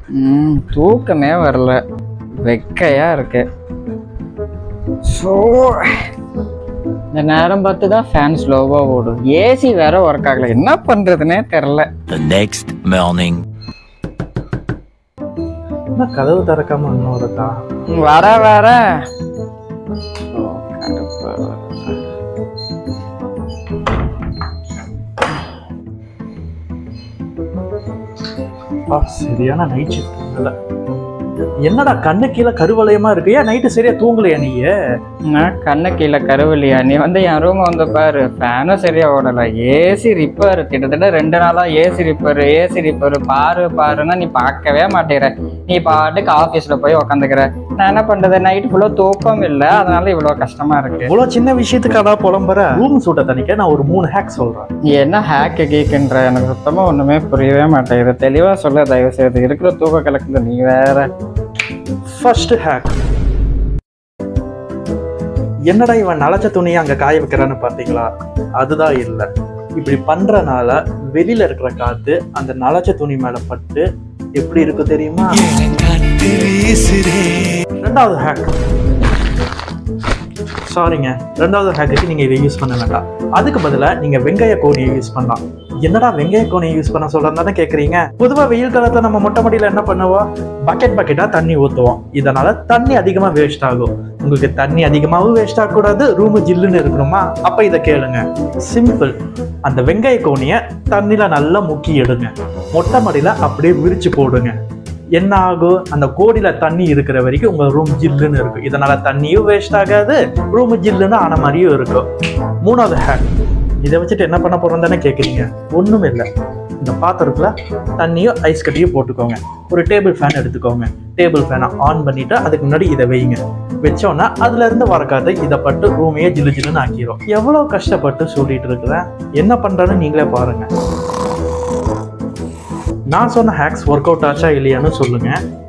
ம் தூக்கமே வரல வெக்கையா இருக்கு ஸோ இந்த நேரம் பார்த்து தான் ஃபேன் ஸ்லோவாக ஓடும் ஏசி வேற ஒர்க் ஆகல என்ன பண்ணுறதுனே தெரில The next morning. என்ன கதவு திறக்காம இன்னும் இருக்கா வர வர ஓ, கடுப்பா வருது. அப்பா, சரியான நைட் ஷிஃப்ட் இல்லை என்னடா கண்ணு கீழே கருவளையமா இருக்கு ஏன் நைட்டு சரியா தூங்கலையா நீ நான் கண்ணு கீழே கருவில்லையா நீ வந்து என் ரூம் வந்து பாரு ஃபேனும் சரியா ஓடல ஏசி ரிப்பேர் கிட்டத்தட்ட ரெண்டு நாளா ஏசி ரிப்பேர் ஏசி ரிப்பேர் பாரு பாருன்னா நீ பார்க்கவே மாட்டேற நீ பாட்டுக்கு ஆஃபீஸ்ல போய் உக்காந்துக்கிற நான் என்ன பண்றது நைட் ஃபுல்லா தூக்கம் இல்லை அதனால இவ்வளவு கஷ்டமா இருக்கு இவ்வளவு சின்ன விஷயத்துக்காடா புலம்புற ரூம் சூட்ட தணிக்க நான் ஒரு மூணு ஹேக் சொல்றேன் நீ என்ன ஹேக்கு கீக்குன்ற எனக்கு சுத்தமா ஒண்ணுமே புரியவே மாட்டேங்குது தெளிவா சொல்ல தயவு செய்து இருக்கிற தூக்க கலக்குது நீ வேற ஃபர்ஸ்ட் ஹேக் என்னடா இவன் நலச்ச துணியை அங்க காய வைக்கிறான்னு பாத்தீங்களா அதுதான் இல்ல இப்படி பண்றனால வெளியில இருக்கிற காத்து அந்த நலச்ச துணி மேல பட்டு எப்படி இருக்கு தெரியுமா ரெண்டாவது ஹேக் சாரிங்க ரெண்டாவது ஹேக்குக்கு நீங்க இதை யூஸ் பண்ண வேண்டாம் அதுக்கு பதிலா நீங்க வெங்காய கோணியை யூஸ் பண்ணலாம் என்னடா வெங்காய கோணியை யூஸ் பண்ண சொல்றேன் தானே கேக்குறீங்க பொதுவா வெயில் காலத்துல நம்ம மொட்டை மாடியில என்ன பண்ணுவோம் பக்கெட் பக்கெட்டா தண்ணி ஊத்துவோம் இதனால தண்ணி அதிகமா வேஸ்ட் ஆகும் உங்களுக்கு தண்ணி அதிகமாகவும் வேஸ்ட் ஆகக்கூடாது ரூம் ஜில்லுன்னு இருக்கணுமா அப்ப இதை கேளுங்க சிம்பிள் அந்த வெங்காய கோணியை தண்ணியில நல்லா முக்கி எடுங்க மொட்டை மாடியில அப்படியே விரிச்சு போடுங்க என்ன ஆகும் அந்த கோடியில தண்ணி இருக்கிற வரைக்கும் உங்க ரூம் ஜில்லுன்னு இருக்கும் இதனால தண்ணியும் வேஸ்ட் ஆகாது ரூம் ஜில்லுன்னு ஆன மாதிரியும் இருக்கும் மூணாவது ஹேக் இதை வச்சுட்டு என்ன பண்ண போறோம் தானே கேக்குறீங்க ஒண்ணும் இல்லை இந்த பாத்திரத்துல தண்ணியும் ஐஸ் கட்டியும் போட்டுக்கோங்க ஒரு டேபிள் ஃபேன் எடுத்துக்கோங்க டேபிள் ஃபேனை ஆன் பண்ணிட்டு அதுக்கு முன்னாடி இதை வைங்க வச்சோன்னா அதுல இருந்து வர காத்து இதை பட்டு ரூமையே ஜில்லு ஜில்லுன்னு ஆக்கிரும் எவ்வளவு கஷ்டப்பட்டு சொல்லிட்டு இருக்கிறேன் என்ன பண்றேன்னு நீங்களே பாருங்க நான் சொன்ன ஹேக்ஸ் ஒர்க் அவுட் ஆச்சா இல்லையான்னு சொல்லுங்க